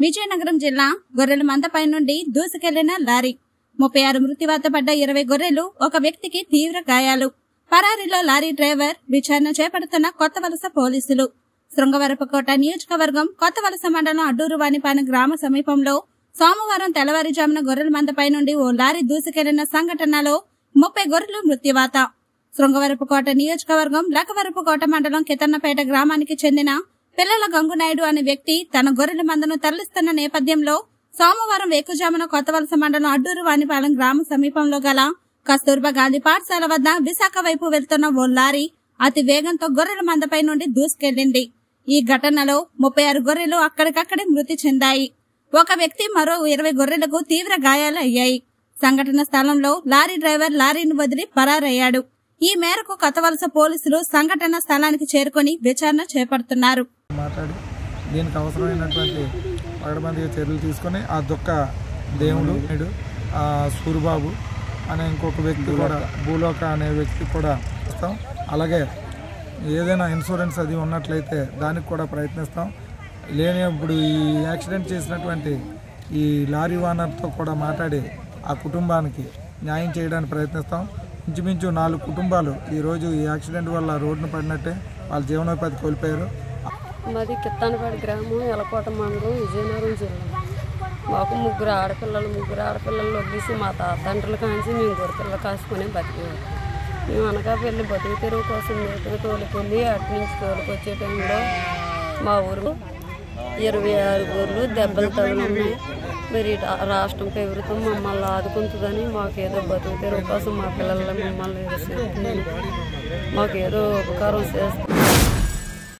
విజయనగరం జిల్లా గొర్రెల మందపై నుండి దూసుకెళ్లిన లారీ ముప్పై ఆరు మృత్యువాత పడ్డ ఇరవై గొర్రెలు ఒక వ్యక్తికి తీవ్ర గాయాలు పరారీలో లారీ డ్రైవర్ విచారణ చేపడుతున్న కొత్త వలస పోలీసులు శృంగవరపుకోట నియోజకవర్గం కొత్త వలస మండలం అడ్డూరు వాణిపాలెం గ్రామ సమీపంలో సోమవారం తెల్లవారుజామున గొర్రెల మందపై నుండి ఓ లారీ దూసుకెళ్లిన సంఘటనలో ముప్పై గొర్రెలు మృత్యువాత శృంగవరపుకోట నియోజకవర్గం లకవరపుకోట మండలం కితన్నపేట గ్రామానికి చెందిన పిల్లల గంగునాయుడు అనే వ్యక్తి తన గొర్రెల మందను తరలిస్తున్న నేపథ్యంలో సోమవారం వేకుజామున కొత్తవలస మండలం అడ్డూరు వాణిపాలెం గ్రామ సమీపంలో గల కస్తూర్బా గాంధీ పాఠశాల వద్ద విశాఖ వైపు వెళ్తున్న ఓ లారీ అతి వేగంతో గొర్రెల మందపై నుండి దూసుకెళ్లింది ఈ ఘటనలో ముప్పై ఆరు గొర్రెలు అక్కడికక్కడే మృతి చెందాయి ఒక వ్యక్తి మరో ఇరవై గొర్రెలకు తీవ్ర గాయాలు అయ్యాయి సంఘటన స్థలంలో లారీ డ్రైవర్ లారీని వదిలి పరారయ్యాడు ఈ మేరకు కొత్తవలస పోలీసులు సంఘటన స్థలానికి చేరుకొని విచారణ చేపడుతున్నారు మాట్లాడి దీనికి అవసరమైనటువంటి పగడబందిగా చర్యలు తీసుకొని ఆ దుఃఖ దేవుడు నాయుడు, ఆ సూరిబాబు అనే ఇంకొక వ్యక్తి కూడా భూలోక అనే వ్యక్తి కూడా ఇస్తాం అలాగే ఏదైనా ఇన్సూరెన్స్ అది ఉన్నట్లయితే దానికి కూడా ప్రయత్నిస్తాం లేని ఇప్పుడు ఈ యాక్సిడెంట్ చేసినటువంటి ఈ లారీ ఓనర్తో కూడా మాట్లాడి ఆ కుటుంబానికి న్యాయం చేయడానికి ప్రయత్నిస్తాం ఇంచుమించు నాలుగు కుటుంబాలు ఈరోజు ఈ యాక్సిడెంట్ వల్ల రోడ్డున పడినట్టే వాళ్ళ జీవనోపాధి కోల్పోయారు మాది కిత్తానపాడు గ్రామం ఎలకోట మండలం విజయనగరం జిల్లా మాకు ముగ్గురు ఆడపిల్లలు ముగ్గురు ఆడపిల్లలు వదిలేసి మా తండ్రులు కాంచి మేము గొర్రెపిల్లలు కాసుకొని బతికేవారు మేము అనకాపల్లి బతుకు తెరువు కోసం మేతకు తోలుకెళ్ళి అటు నుంచి తోలుకొచ్చే టైంలో మా ఊరు ఇరవై ఆరు ఊర్లు దెబ్బలు తగులున్నాయి మరి రా- రాష్ట్రం ప్రభుత్వం మమ్మల్ని ఆదుకుంటుందని మాకేదో బతుకు తెరువు కోసం మా పిల్లల మమ్మల్ని ఏదో చేస్తుందని మాకేదో ఉపకారం చేస్తుంది